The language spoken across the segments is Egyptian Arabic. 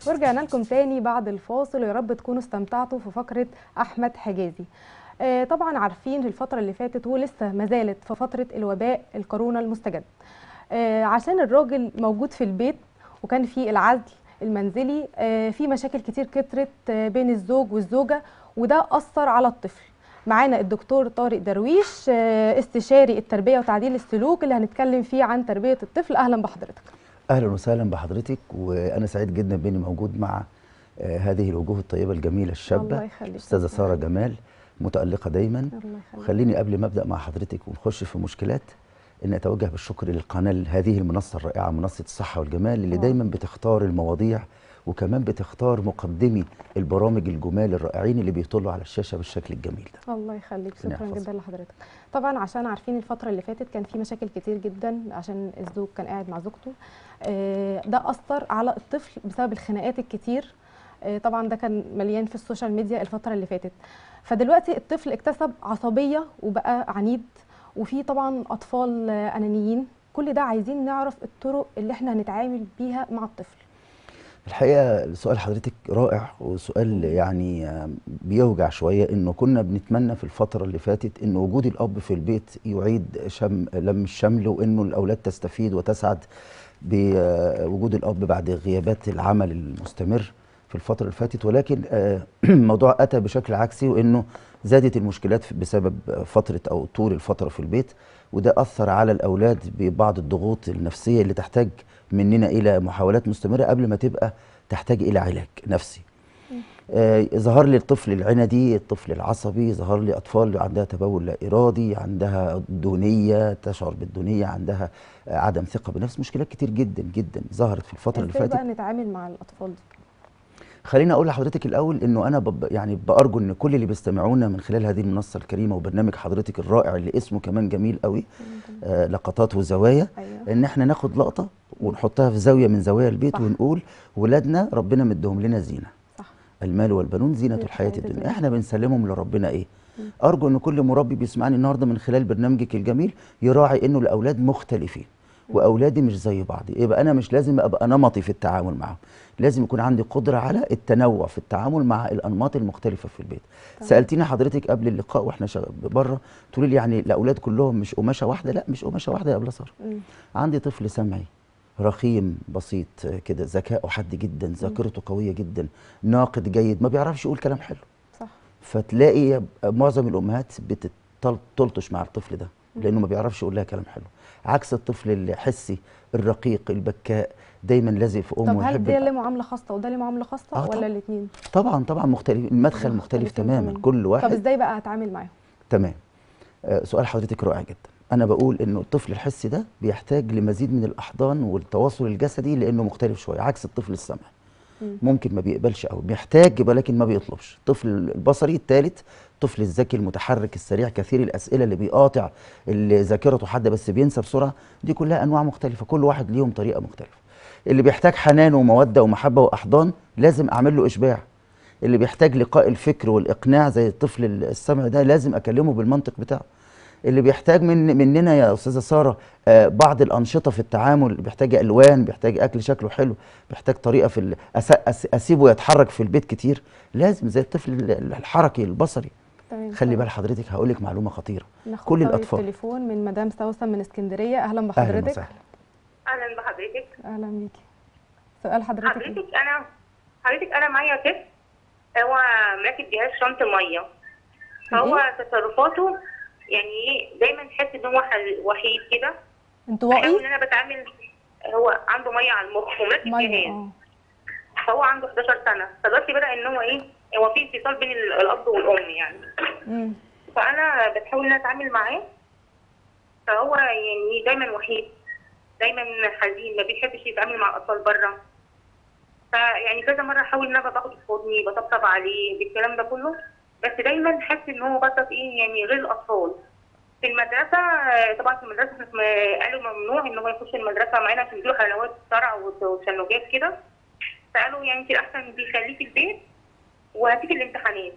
ورجعنا لكم تاني بعد الفاصل ويا رب تكونوا استمتعتوا في فقرة أحمد حجازي آه، طبعا عارفين الفترة اللي فاتت ولسه ما زالت في فترة الوباء الكورونا المستجد آه، عشان الراجل موجود في البيت وكان في العزل المنزلي آه، في مشاكل كتير كترت آه، بين الزوج والزوجة وده أثر على الطفل معانا الدكتور طارق درويش آه، استشاري التربية وتعديل السلوك اللي هنتكلم فيه عن تربية الطفل أهلا بحضرتك اهلا وسهلا بحضرتك وانا سعيد جدا باني موجود مع آه، هذه الوجوه الطيبه الجميله الله الشابه يخليك. استاذه ساره جمال متالقه دايما الله يخليك. خليني قبل ما ابدا مع حضرتك ونخش في مشكلات ان اتوجه بالشكر للقناه هذه المنصه الرائعه منصه الصحه والجمال اللي آه. دايما بتختار المواضيع وكمان بتختار مقدمي البرامج الجمال الرائعين اللي بيطلوا على الشاشه بالشكل الجميل ده الله يخليك ربنا شكرا يحفظك. جدا لحضرتك طبعا عشان عارفين الفتره اللي فاتت كان في مشاكل كتير جدا عشان الزوج كان قاعد مع زوجته آه، ده اثر على الطفل بسبب الخناقات الكتير آه، طبعا ده كان مليان في السوشيال ميديا الفتره اللي فاتت فدلوقتي الطفل اكتسب عصبيه وبقى عنيد وفي طبعا اطفال آه، انانيين كل ده عايزين نعرف الطرق اللي احنا هنتعامل بيها مع الطفل الحقيقه سؤال حضرتك رائع وسؤال يعني آه، بيوجع شويه انه كنا بنتمنى في الفتره اللي فاتت ان وجود الاب في البيت يعيد شم لم الشمل وانه الاولاد تستفيد وتسعد بوجود الاب بعد غيابات العمل المستمر في الفتره اللي فاتت ولكن آه، الموضوع اتى بشكل عكسي وانه زادت المشكلات بسبب فتره او طول الفتره في البيت وده اثر على الاولاد ببعض الضغوط النفسيه اللي تحتاج مننا الى محاولات مستمره قبل ما تبقى تحتاج الى علاج نفسي آه، ظهر لي الطفل العندي الطفل العصبي ظهر لي اطفال عندها تبول لا ارادي عندها دونيه تشعر بالدونيه عندها آه، عدم ثقه بنفس مشكلات كتير جدا جدا ظهرت في الفتره اللي ازاي فاتت بقى نتعامل مع الاطفال دي خليني اقول لحضرتك الاول انه انا بب يعني بارجو ان كل اللي بيستمعونا من خلال هذه المنصه الكريمه وبرنامج حضرتك الرائع اللي اسمه كمان جميل قوي آه لقطات وزوايا ايوه ان احنا ناخد لقطه ونحطها في زاويه من زوايا البيت صح. ونقول ولادنا ربنا مديهم لنا زينه صح المال والبنون زينه زينة الحياه الحياة الدنيا الدنيا. احنا بنسلمهم لربنا ايه ارجو ان كل مربي بيسمعني النهارده من خلال برنامجك الجميل يراعي انه الاولاد مختلفين واولادي مش زي بعض يبقى انا مش لازم ابقى نمطي في التعامل معهم لازم يكون عندي قدره على التنوع في التعامل مع الانماط المختلفه في البيت تمام. سالتيني حضرتك قبل اللقاء واحنا شغ- بره تقولي لي يعني الاولاد كلهم مش قماشه واحده لا مش قماشه واحده يا ابله ساره مم. عندي طفل سمعي رخيم بسيط آه، كده ذكاؤه حاد جدا ذاكرته قويه جدا ناقد جيد ما بيعرفش يقول كلام حلو صح فتلاقي معظم الامهات بتلطش مع الطفل ده لانه ما بيعرفش يقول لها كلام حلو عكس الطفل الحسي الرقيق البكاء دايما لازق في امه طب هل ويحب ده الأ- ليه معامله خاصه وده ليه معامله خاصه آه ولا طبعاً. الاثنين طبعا طبعا مختلف المدخل مختلف مختلفين تماما تماماً. كل طب واحد ازاي بقى اتعامل معاهم تمام آه، سؤال حضرتك رائع جدا انا بقول انه الطفل الحسي ده بيحتاج لمزيد من الاحضان والتواصل الجسدي لانه مختلف شويه عكس الطفل السمعي مم. ممكن ما بيقبلش قوي بيحتاج ولكن ما بيطلبش الطفل البصري الثالث الطفل الذكي المتحرك السريع كثير الاسئله اللي بيقاطع اللي ذاكرته حاده بس بينسى بسرعه دي كلها انواع مختلفه كل واحد ليهم طريقه مختلفه اللي بيحتاج حنان وموده ومحبه واحضان لازم اعمل له اشباع اللي بيحتاج لقاء الفكر والاقناع زي الطفل السمع ده لازم اكلمه بالمنطق بتاعه اللي بيحتاج من مننا يا استاذه ساره آه، بعض الانشطه في التعامل بيحتاج الوان بيحتاج اكل شكله حلو بيحتاج طريقه في ال- أس- أس- اسيبه يتحرك في البيت كتير لازم زي الطفل ال- الحركي البصري تمام خلي بال حضرتك هقول لك معلومه خطيره ناخد كل طيب الأطفال. التليفون من مدام سوسن من اسكندريه اهلا اهلا بحضرتك وسهلا اهلا بحضرتك اهلا بيكي سؤال حضرتك إيه؟ حضرتك انا حضرتك انا معايا طفل هو مركب جهاز شنط ميه فهو تصرفاته يعني ايه دايما تحس ان هو حل- وحيد كده بحاول ان انطوائي انا بتعامل هو عنده ميه على المخ ومركب ميه جهاز اه فهو عنده 11 سنه فدلوقتي بدا ان هو ايه هو في انفصال بين ال- الاب والام يعني مم. فانا بتحاول ان انا اتعامل معاه فهو يعني دايما وحيد دايما حزين ما بيحبش يتعامل مع الاطفال بره فيعني كذا مره احاول ان انا باخده في حضني بطبطب عليه بالكلام ده كله بس دايما حاسس ان هو بطل ايه يعني غير الاطفال في المدرسه آه، طبعا في المدرسه إحنا م- قالوا ممنوع ان هو يخش المدرسه معانا عشان بيجيله حلوات صرع وت- وتشنجات كده فقالوا يعني انت احسن بيخليه في البيت وهاتيك الامتحانات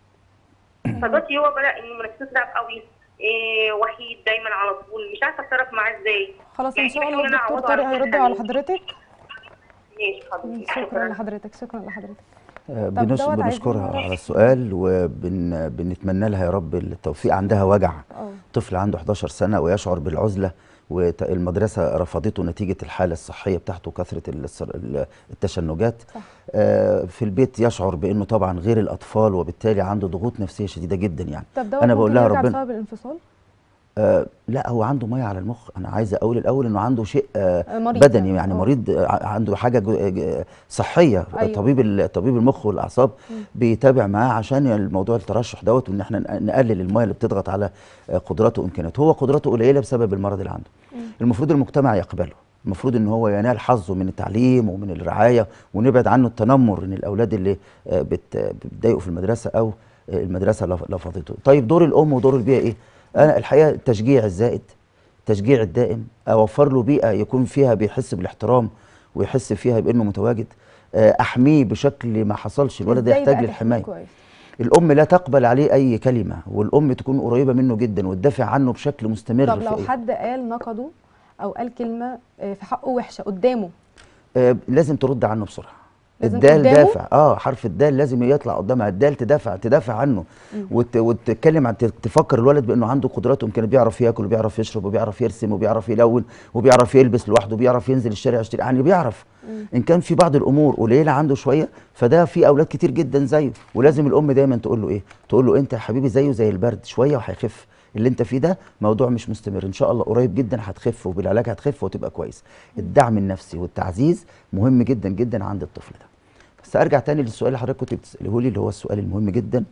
فدلوقتي هو بدا انه منافسته تلعب قوي إيه وحيد دايما على طول مش عارفه اتصرف معاه ازاي خلاص ان يعني شاء الله بحاول إن أنا الدكتور أعوضه طارق على كل هيرد على حاجة. حضرتك ماشي حضرتك شكرا لحضرتك شكرا لحضرتك آه، طب بنش- دوت عايزين بنشكرها نعرف. على السؤال وبنتمنى لها يا رب التوفيق عندها وجع اه طفل عنده 11 سنة ويشعر بالعزلة والمدرسة رفضته نتيجة الحالة الصحية بتاعته كثرة السر- ال- التشنجات صح. آه، في البيت يشعر بأنه طبعا غير الأطفال وبالتالي عنده ضغوط نفسية شديدة جدا يعني طب دوت أنا بقول ممكن لها يرجع ربنا بسبب الانفصال آه لا هو عنده ميه على المخ انا عايز اقول الاول انه عنده شيء آه آه، مريض بدني يعني. يعني آه. مريض آه، عنده حاجه جو- ج- صحيه أيوة. طبيب ال- طبيب المخ والاعصاب بيتابع معاه عشان الموضوع الترشح دوت وان احنا ن- نقلل الميه اللي بتضغط على آه، قدراته وامكانياته هو قدراته قليله بسبب المرض اللي عنده المفروض المجتمع يقبله المفروض ان هو ينال حظه من التعليم ومن الرعايه ونبعد عنه التنمر ان الاولاد اللي آه، بت- بتضايقوا في المدرسه او آه، المدرسه لف- لفظته طيب دور الام ودور البيئه ايه انا الحقيقه التشجيع الزائد التشجيع الدائم اوفر له بيئه يكون فيها بيحس بالاحترام ويحس فيها بانه متواجد آه، احميه بشكل ما حصلش الولد إزاي يحتاج بقى للحمايه تحميه كويس الام لا تقبل عليه اي كلمه والام تكون قريبه منه جدا وتدافع عنه بشكل مستمر طب في لو إيه؟ حد قال نقده او قال كلمه آه، في حقه وحشه قدامه آه، لازم ترد عنه بسرعه لازم الدال قدامه؟ دافع اه حرف الدال لازم يطلع قدامها الدال تدافع تدافع عنه وت... وتتكلم عن تفكر الولد بانه عنده قدرات وامكانيات بيعرف ياكل وبيعرف يشرب وبيعرف يرسم وبيعرف يلون وبيعرف يلبس لوحده وبيعرف ينزل الشارع يشتري يعني بيعرف ان كان في بعض الامور قليله عنده شويه فده في اولاد كتير جدا زيه ولازم الام دايما تقول له ايه تقول له انت يا حبيبي زيه زي البرد شويه وهيخف اللي انت فيه ده موضوع مش مستمر ان شاء الله قريب جدا هتخف وبالعلاج هتخف وتبقى كويس الدعم النفسي والتعزيز مهم جدا جدا عند الطفل ده بس ارجع تاني للسؤال اللي حضرتك كنت بتساله لي اللي هو السؤال المهم جدا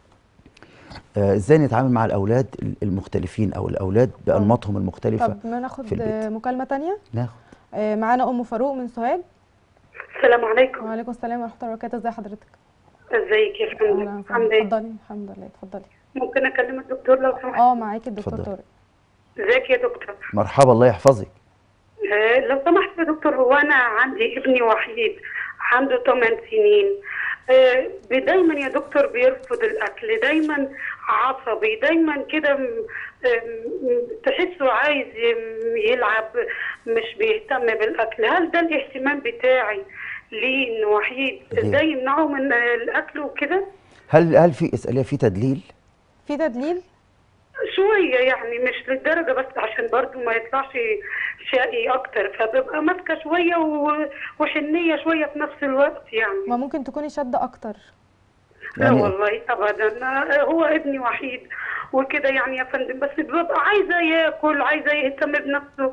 آه، ازاي نتعامل مع الاولاد المختلفين او الاولاد بانماطهم المختلفه طب ما ناخد في البيت. آه، مكالمه تانية ناخد آه، معانا ام فاروق من سوهاج السلام عليكم وعليكم السلام ورحمه الله وبركاته ازي حضرتك ازيك يا فندم اهلا عامله وسهلا ايه اتفضلي الحمد لله اتفضلي ممكن اكلم الدكتور لو سمحت اه معاكي الدكتور اتفضلي. طارق ازيك يا دكتور مرحبا الله يحفظك آه، لو سمحت يا دكتور هو انا عندي ابني وحيد عنده 8 سنين آه، دايما يا دكتور بيرفض الاكل دايما عصبي دايما كده م- آم، تحسه عايز يم- يلعب مش بيهتم بالاكل هل ده الاهتمام بتاعي ليه انه وحيد ليه؟ ازاي يمنعه من آه، الاكل وكده هل هل في اسئله في تدليل في تدليل شوية يعني مش للدرجة بس عشان برضو ما يطلعش شقي أكتر فببقى ماسكة شوية و- وحنية شوية في نفس الوقت يعني ما ممكن تكوني شاده اكتر لا يعني- والله أبدا آه، هو ابني وحيد وكده يعني يا فندم بس ببقى عايزة ياكل عايزة يهتم بنفسه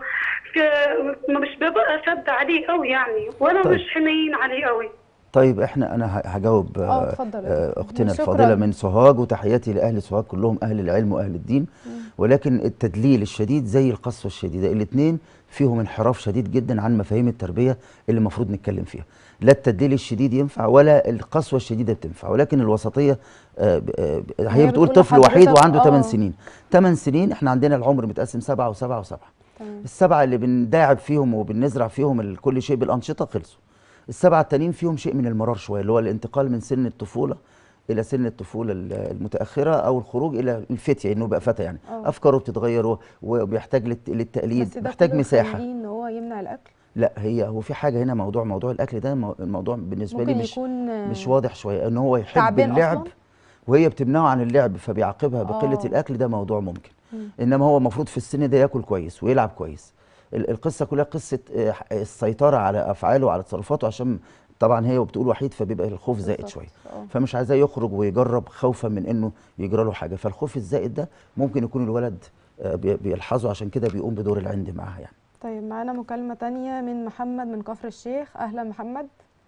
ف- مش ببقى شد عليه قوي يعني ولا طيب. مش حنين عليه قوي طيب احنا انا ه- هجاوب اه، آه، اتفضل. آه، اختنا شكراً. الفاضله من سوهاج وتحياتي لاهل سوهاج كلهم اهل العلم واهل الدين ولكن التدليل الشديد زي القسوه الشديده الاثنين فيهم انحراف شديد جدا عن مفاهيم التربيه اللي المفروض نتكلم فيها لا التدليل الشديد ينفع ولا القسوه الشديده بتنفع ولكن الوسطيه آه، ب- آه، ب- هي هي بتقول بتقول طفل وحيد لحضرتك وعنده اه. 8 سنين 8 سنين احنا عندنا العمر متقسم سبعة وسبعة وسبعة تمام السبعة اللي بنداعب فيهم وبنزرع فيهم ال- كل شيء بالأنشطة خلصوا السبعة التانيين فيهم شيء من المرار شوية اللي هو الانتقال من سن الطفولة إلى سن الطفولة ال- المتأخرة أو الخروج إلى الفتية إنه بقى فتى يعني اه. أفكاره بتتغير و- وبيحتاج للت- بس للتقليد ده محتاج كله مساحة يخليه ان هو يمنع الاكل لا هي هو في حاجة هنا موضوع موضوع الأكل ده مو- الموضوع بالنسبة لي ممكن مش يكون آه، مش واضح شوية إن هو يحب تعبان اللعب أصلاً؟ وهي بتمنعه عن اللعب فبيعاقبها بقلة آه. الأكل ده موضوع ممكن مم. انما هو المفروض في السن ده ياكل كويس ويلعب كويس ال- القصه كلها قصه آه، السيطره على افعاله وعلى تصرفاته عشان طبعا هي وبتقول وحيد فبيبقى الخوف زائد بالظبط. شويه اه. فمش عايزاه يخرج ويجرب خوفا من انه يجرى له حاجه فالخوف الزائد ده ممكن يكون الولد آه، بي- بيلحظه عشان كده بيقوم بدور العند معاها يعني طيب معانا مكالمه تانية من محمد من كفر الشيخ اهلا محمد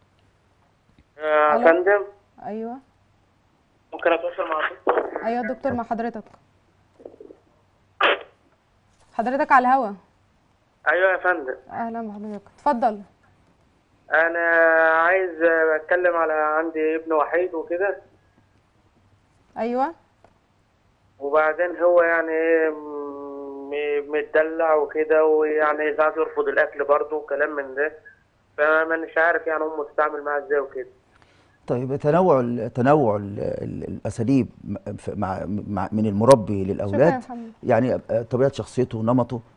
يا ألو. فندم ايوه ممكن اتواصل مع الدكتور ايوه يا دكتور مع حضرتك حضرتك على الهوا ايوه يا فندم اهلا بحضرتك اتفضل انا عايز اتكلم على عندي ابن وحيد وكده ايوه وبعدين هو يعني إيه م- متدلع وكده ويعني ساعات يرفض الاكل برضه وكلام من ده فما مش عارف يعني امه تتعامل معاه ازاي وكده طيب تنوع ال- تنوع ال- ال- الاساليب م- ف- مع مع من المربي شكرا يا للاولاد محمد يعني آه، طبيعه شخصيته ونمطه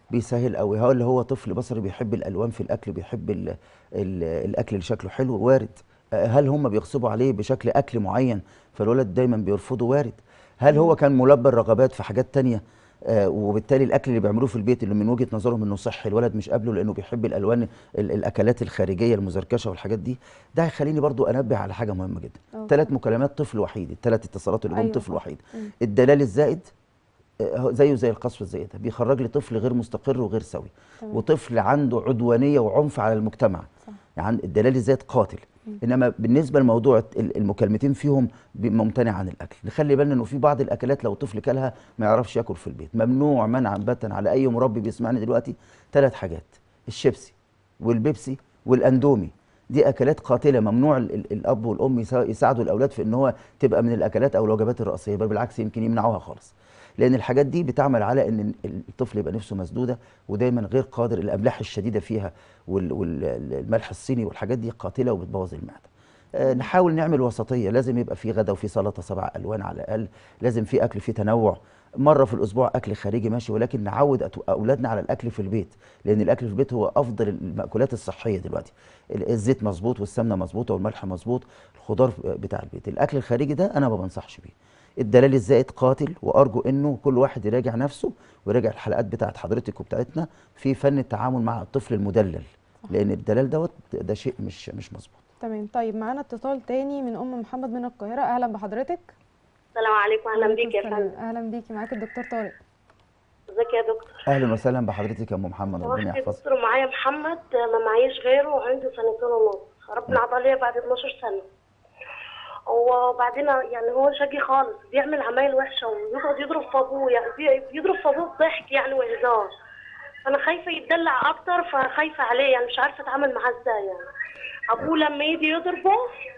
بيسهل قوي هو اللي هو طفل بصري بيحب الالوان في الاكل بيحب ال ال الاكل اللي شكله حلو وارد آه، هل هم بيغصبوا عليه بشكل اكل معين فالولد دايما بيرفضه وارد هل هو كان ملبى الرغبات في حاجات تانية آه، وبالتالي الاكل اللي بيعملوه في البيت اللي من وجهه نظرهم انه صحي الولد مش قابله لانه بيحب الالوان ال- الاكلات الخارجيه المزركشه والحاجات دي ده هيخليني برضو انبه على حاجه مهمه جدا أوكي. ثلاث مكالمات طفل وحيد الثلاث اتصالات اللي جم أيوة طفل صح. وحيد مم. الدلال الزائد آه، هو زيه زي القصف الزائد بيخرج لي طفل غير مستقر وغير سوي تمام. وطفل عنده عدوانيه وعنف على المجتمع صح. يعني الدلال الزائد قاتل انما بالنسبه لموضوع ال- المكالمتين فيهم بي- ممتنع عن الاكل نخلي بالنا انه في بعض الاكلات لو طفل كلها ما يعرفش ياكل في البيت ممنوع منعا باتا على اي مربي بيسمعني دلوقتي ثلاث حاجات الشيبسي والبيبسي والاندومي دي اكلات قاتله ممنوع ال- ال- الاب والام يسا- يساعدوا الاولاد في ان هو تبقى من الاكلات او الوجبات الرئيسيه بل بالعكس يمكن يمنعوها خالص لان الحاجات دي بتعمل على ان الطفل يبقى نفسه مسدوده ودايما غير قادر الاملاح الشديده فيها والملح الصيني والحاجات دي قاتله وبتبوظ المعده آه، نحاول نعمل وسطيه لازم يبقى في غدا وفي سلطه سبع الوان على الاقل لازم في اكل فيه تنوع مره في الاسبوع اكل خارجي ماشي ولكن نعود أتو- اولادنا على الاكل في البيت لان الاكل في البيت هو افضل المأكولات الصحيه دلوقتي ال- الزيت مظبوط والسمنه مظبوطه والملح مظبوط الخضار بتاع البيت الاكل الخارجي ده انا ما بنصحش بيه الدلال الزائد قاتل وارجو انه كل واحد يراجع نفسه ويراجع الحلقات بتاعت حضرتك وبتاعتنا في فن التعامل مع الطفل المدلل لان الدلال دوت ده شيء مش مش مظبوط تمام طيب معانا اتصال تاني من ام محمد من القاهره اهلا بحضرتك السلام عليكم اهلا بيك يا وعليكم فندم السلام. اهلا بيكي معاك الدكتور طارق ازيك يا دكتور اهلا وسهلا بحضرتك يا ام محمد ربنا واحد يا يحفظك دكتور معايا محمد ما معيش غيره وعنده سنتين ونص ربنا عطاه ليا بعد 12 سنه وبعدين يعني هو شقي خالص بيعمل عمايل وحشه ويقعد يضرب في ابوه يعني بي- بيضرب في ابوه بضحك يعني وهزار انا خايفه يتدلع اكتر فخايفه عليه يعني مش عارفه اتعامل معاه ازاي يعني ابوه لما يجي يضربه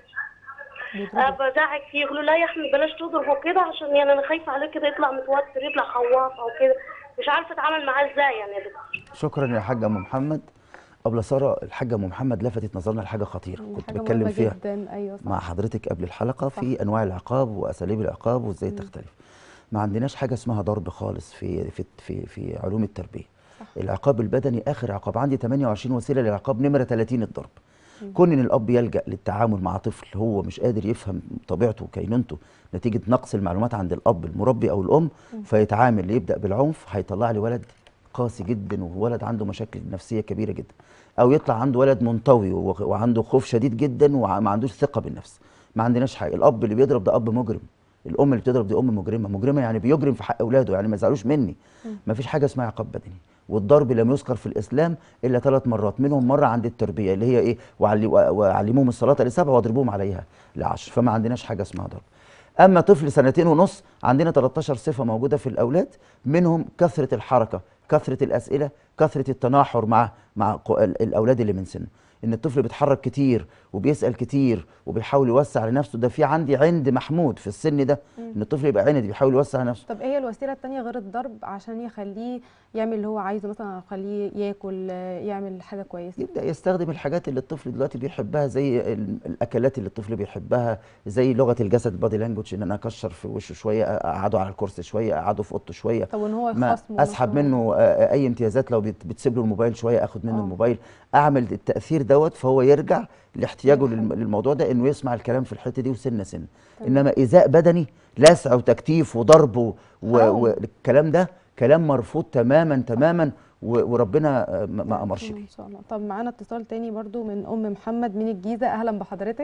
بيضربك. آه، بزعق فيه يقولوا لا يا احمد بلاش تضربه كده عشان يعني انا خايفه عليه كده يطلع متوتر يطلع خواف او كده مش عارفه اتعامل معاه ازاي يعني يا دكتور شكرا يا حاجه ام محمد قبل ساره الحاجه ام محمد لفتت نظرنا لحاجه خطيره كنت حاجة بتكلم مهمة فيها جدا ايوه صح مع حضرتك قبل الحلقه في انواع العقاب واساليب العقاب وازاي تختلف ما عندناش حاجه اسمها ضرب خالص في في في, في علوم التربيه صح. العقاب البدني اخر عقاب عندي 28 وسيله للعقاب نمره 30 الضرب كون ان الاب يلجا للتعامل مع طفل هو مش قادر يفهم طبيعته وكينونته نتيجه نقص المعلومات عند الاب المربي او الام فيتعامل يبدا بالعنف هيطلع لي ولد قاسي جدا وولد عنده مشاكل نفسيه كبيره جدا او يطلع عنده ولد منطوي و- وعنده خوف شديد جدا وما عندوش ثقه بالنفس ما عندناش حاجه الاب اللي بيضرب ده اب مجرم الام اللي بتضرب دي ام مجرمه مجرمه يعني بيجرم في حق اولاده يعني ما يزعلوش مني ما فيش حاجه اسمها عقاب بدني والضرب لم يذكر في الاسلام الا ثلاث مرات منهم مره عند التربيه اللي هي ايه وعلي- وعلموهم الصلاه لسبع واضربوهم عليها لعشر فما عندناش حاجه اسمها ضرب اما طفل سنتين ونص عندنا 13 صفه موجوده في الاولاد منهم كثره الحركه كثره الاسئله كثره التناحر مع مع ق- ال- الاولاد اللي من سنه ان الطفل بيتحرك كتير وبيسال كتير وبيحاول يوسع لنفسه ده في عندي عند محمود في السن ده ان الطفل يبقى عند بيحاول يوسع لنفسه طب ايه هي الوسيله التانية غير الضرب عشان يخليه يعمل اللي هو عايزه مثلا يخليه ياكل آه، يعمل حاجه كويسه يبدا يستخدم الحاجات اللي الطفل دلوقتي بيحبها زي ال- الاكلات اللي الطفل بيحبها زي لغه الجسد البادي لانجوج ان انا اكشر في وشه شويه اقعده على الكرسي شويه اقعده في اوضته شويه طب وان هو ما يخصمه اسحب مثلاً؟ منه آه، آه، اي امتيازات لو بت- بتسيب له الموبايل شويه اخد منه آه. الموبايل اعمل التاثير دوت فهو يرجع لاحتياجه حلو. للم- للموضوع ده انه يسمع الكلام في الحته دي وسنه سنه انما ايذاء بدني لسع وتكتيف وضرب و- و- حرام. والكلام ده كلام مرفوض تماما تماما و- وربنا آه، ما ما امرش بيه ان شاء الله طب معانا اتصال تاني برضو من ام محمد من الجيزه اهلا بحضرتك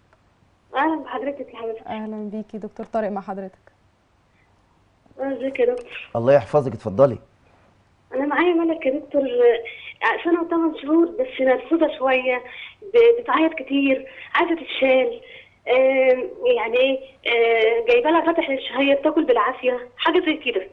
اهلا بحضرتك يا حبيبتي اهلا بيكي دكتور طارق مع حضرتك ازيك يا دكتور الله يحفظك اتفضلي انا معايا ملك يا دكتور آه، سنه وثمان شهور بس نرفزه شويه ب- بتعيط كتير عايزه تتشال آم، يعني ايه آه، جايبه لها فتح الشهيه بتاكل بالعافيه حاجه زي كده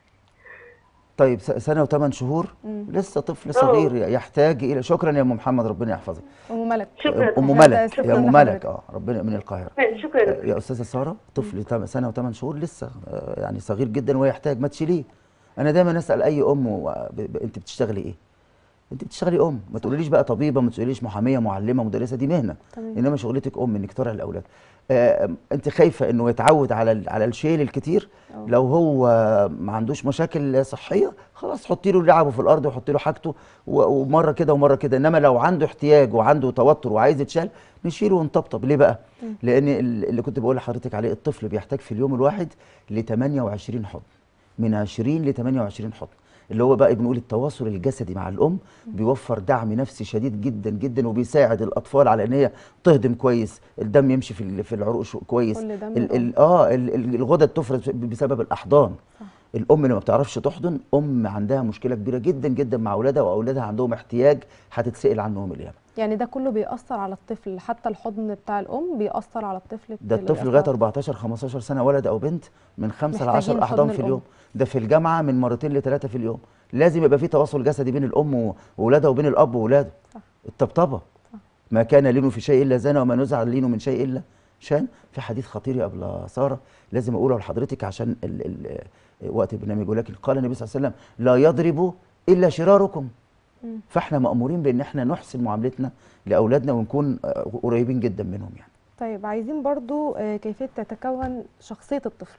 طيب س- سنه وثمان شهور لسه طفل صغير يحتاج الى شكرا يا ام محمد ربنا يحفظك ام ملك شكرا ام إحنا ملك شكراً يا ام لحضرتك. ملك اه ربنا من القاهره شكرا يا دكتور يا استاذه ساره طفل تم- سنه وثمان شهور لسه آه، يعني صغير جدا ويحتاج ما تشيليه انا دايما اسال اي ام و- ب- ب- انت بتشتغلي ايه انت بتشتغلي ام ما تقوليليش بقى طبيبه ما تقوليليش محاميه معلمه مدرسه دي مهنه تمام انما شغلتك ام انك ترعي الاولاد آه، انت خايفه انه يتعود على ال- على الشيل الكتير أه. لو هو ما عندوش مشاكل صحيه خلاص حطي له لعبه في الارض وحطي له حاجته و- ومره كده ومره كده انما لو عنده احتياج وعنده توتر وعايز يتشال نشيله ونطبطب ليه بقى مم. لان ال- اللي كنت بقول لحضرتك عليه الطفل بيحتاج في اليوم الواحد ل 28 حضن من 20 ل 28 حضن اللي هو بقى بنقول التواصل الجسدي مع الام بيوفر دعم نفسي شديد جدا جدا وبيساعد الاطفال على ان هي تهضم كويس الدم يمشي في ال- في العروق شو- كويس كل ده من ال الأم. ال اه ال- ال- الغدد تفرز بسبب الاحضان صح. الام اللي ما بتعرفش تحضن ام عندها مشكله كبيره جدا جدا مع اولادها واولادها عندهم احتياج هتتسال عنهم اليوم يعني ده كله بيأثر على الطفل حتى الحضن بتاع الأم بيأثر على الطفل ده بال- الطفل لغايه 14 15 سنه ولد او بنت من 5 ل محتاجين 10 حضن احضان في الأم. اليوم ده في الجامعه من مرتين لثلاثه في اليوم لازم يبقى في تواصل جسدي بين الام و- واولادها وبين الاب واولاده صح. الطبطبه صح. ما كان لينه في شيء الا زان وما نزع لينه من شيء الا شان في حديث خطير يا ابله ساره لازم اقوله لحضرتك عشان ال ال وقت البرنامج ولكن قال النبي صلى الله عليه وسلم لا يضرب الا شراركم مم. فاحنا مامورين بان احنا نحسن معاملتنا لاولادنا ونكون آه، قريبين جدا منهم يعني طيب عايزين برضو آه، كيفية تتكون شخصية الطفل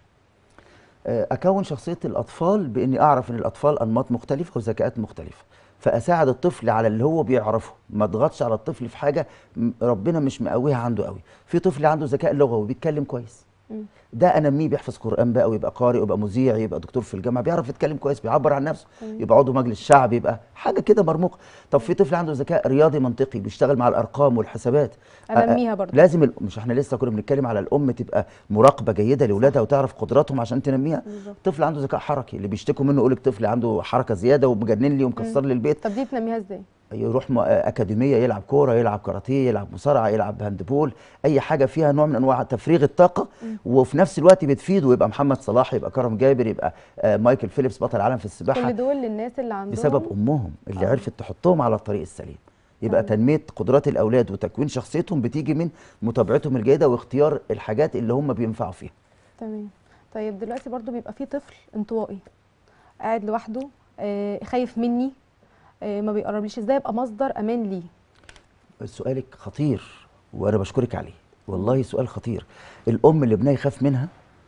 آه، اكون شخصيه الاطفال باني اعرف ان الاطفال انماط مختلفه وذكاءات مختلفه فاساعد الطفل على اللي هو بيعرفه ما اضغطش على الطفل في حاجه م- ربنا مش مقويها عنده قوي في طفل عنده ذكاء لغوي بيتكلم كويس مم. ده انميه بيحفظ قران بقى ويبقى قارئ ويبقى مذيع يبقى دكتور في الجامعه بيعرف يتكلم كويس بيعبر عن نفسه تمام. يبقى عضو مجلس شعب يبقى حاجه كده مرموقه طب في طفل عنده ذكاء رياضي منطقي بيشتغل مع الارقام والحسابات أنميها برضو لازم ال- مش احنا لسه كنا بنتكلم على الام تبقى مراقبه جيده لاولادها وتعرف قدراتهم عشان تنميها بالظبط طفل عنده ذكاء حركي اللي بيشتكوا منه يقول لك طفل عنده حركه زياده ومجنن لي ومكسر لي البيت طب دي تنميها ازاي؟ يروح م- اكاديميه يلعب كوره يلعب كاراتيه يلعب مصارعه يلعب هاندبول اي حاجه فيها نوع من انواع تفريغ الطاقه وفي نفس الوقت بتفيده يبقى محمد صلاح يبقى كرم جابر يبقى آه، مايكل فيليبس بطل العالم في السباحه كل دول للناس اللي عندهم بسبب امهم اللي آه. عرفت تحطهم على الطريق السليم يبقى تمام. تنميه قدرات الاولاد وتكوين شخصيتهم بتيجي من متابعتهم الجيده واختيار الحاجات اللي هم بينفعوا فيها تمام طيب دلوقتي برضو بيبقى في طفل انطوائي قاعد لوحده آه، خايف مني آه، ما بيقربليش ازاي ابقى مصدر امان ليه سؤالك خطير وانا بشكرك عليه والله سؤال خطير الام اللي ابنها يخاف منها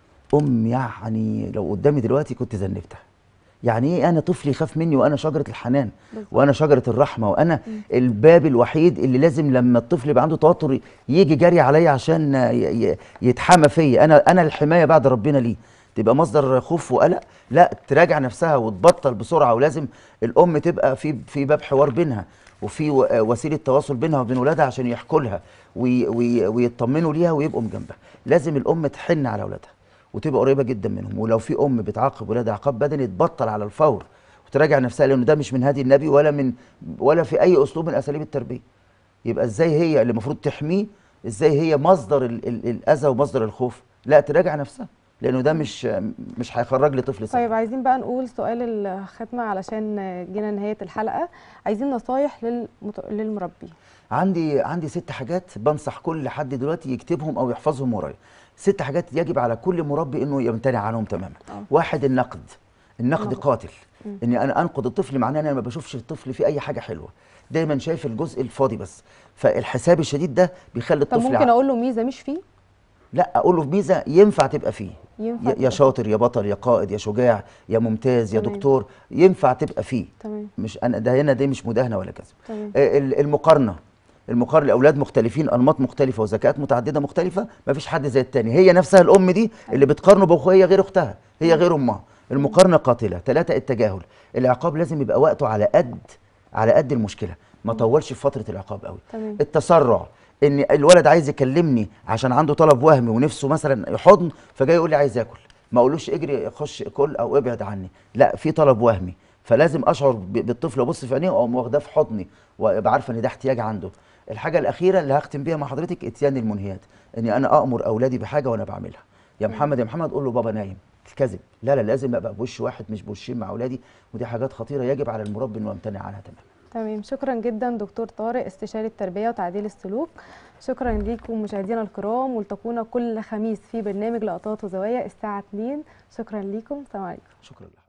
ام يعني لو قدامي دلوقتي كنت ذنبتها يعني ايه انا طفلي يخاف مني وانا شجره الحنان بالظبط. وانا شجره الرحمه وانا الباب الوحيد اللي لازم لما الطفل يبقى عنده توتر يجي جري عليا عشان ي- ي- يتحمى فيا انا انا الحمايه بعد ربنا ليه تبقى مصدر خوف وقلق لا تراجع نفسها وتبطل بسرعه ولازم الام تبقى في في باب حوار بينها وفي و- وسيله تواصل بينها وبين ولادها عشان يحكوا لها وي- وي- ويطمنوا ليها ويبقوا جنبها لازم الام تحن على اولادها وتبقى قريبه جدا منهم ولو في ام بتعاقب ولادها عقاب بدني تبطل على الفور وتراجع نفسها لانه ده مش من هدي النبي ولا من ولا في اي اسلوب من اساليب التربيه يبقى ازاي هي اللي المفروض تحميه ازاي هي مصدر ال ال الاذى ومصدر الخوف لا تراجع نفسها لانه ده مش مش هيخرج لي طفل سليم طيب عايزين بقى نقول سؤال الختمه علشان جينا نهايه الحلقه عايزين نصايح للمت... للمربي عندي عندي ست حاجات بنصح كل حد دلوقتي يكتبهم او يحفظهم ورايا ست حاجات يجب على كل مربي انه يمتنع عنهم تماما آه. واحد النقد النقد نقد. قاتل اني انا انقد الطفل معناه ان انا ما بشوفش الطفل فيه اي حاجه حلوه دايما شايف الجزء الفاضي بس فالحساب الشديد ده بيخلي طب الطفل ممكن ع- اقول له ميزه مش فيه لا اقول له ميزه ينفع تبقى فيه ينفع يا- يا تبقى شاطر يا بطل يا قائد يا شجاع يا ممتاز يا تمام. دكتور ينفع تبقى فيه تمام مش انا ده هنا دي مش مداهنه ولا كذب تمام آه، ال- المقارنه المقارنه لاولاد مختلفين انماط مختلفه وذكاءات متعدده مختلفه ما فيش حد زي التاني هي نفسها الام دي اللي بتقارنه باخوها هي غير اختها هي غير امها المقارنه قاتله ثلاثه التجاهل العقاب لازم يبقى وقته على قد على قد المشكله ما طولش في فتره العقاب قوي تمام التسرع ان الولد عايز يكلمني عشان عنده طلب وهمي ونفسه مثلا يحضن فجاي يقول لي عايز اكل ما اقولوش اجري خش كل او ابعد عني لا في طلب وهمي فلازم اشعر ب- بالطفل وابص في عينيه واقوم واخداه في حضني وابقى عارفه ان ده احتياج عنده الحاجه الاخيره اللي هختم بيها مع حضرتك اتيان المنهيات اني انا امر اولادي بحاجه وانا بعملها يا محمد يا محمد قول له بابا نايم الكذب لا لا لازم ابقى بوش واحد مش بوشين مع اولادي ودي حاجات خطيره يجب على المربي انه يمتنع عنها تماما تمام شكرا جدا دكتور طارق استشاري التربيه وتعديل السلوك شكرا ليكم مشاهدينا الكرام والتقونا كل خميس في برنامج لقطات وزوايا الساعه 2 شكرا ليكم سلام عليكم شكرا لك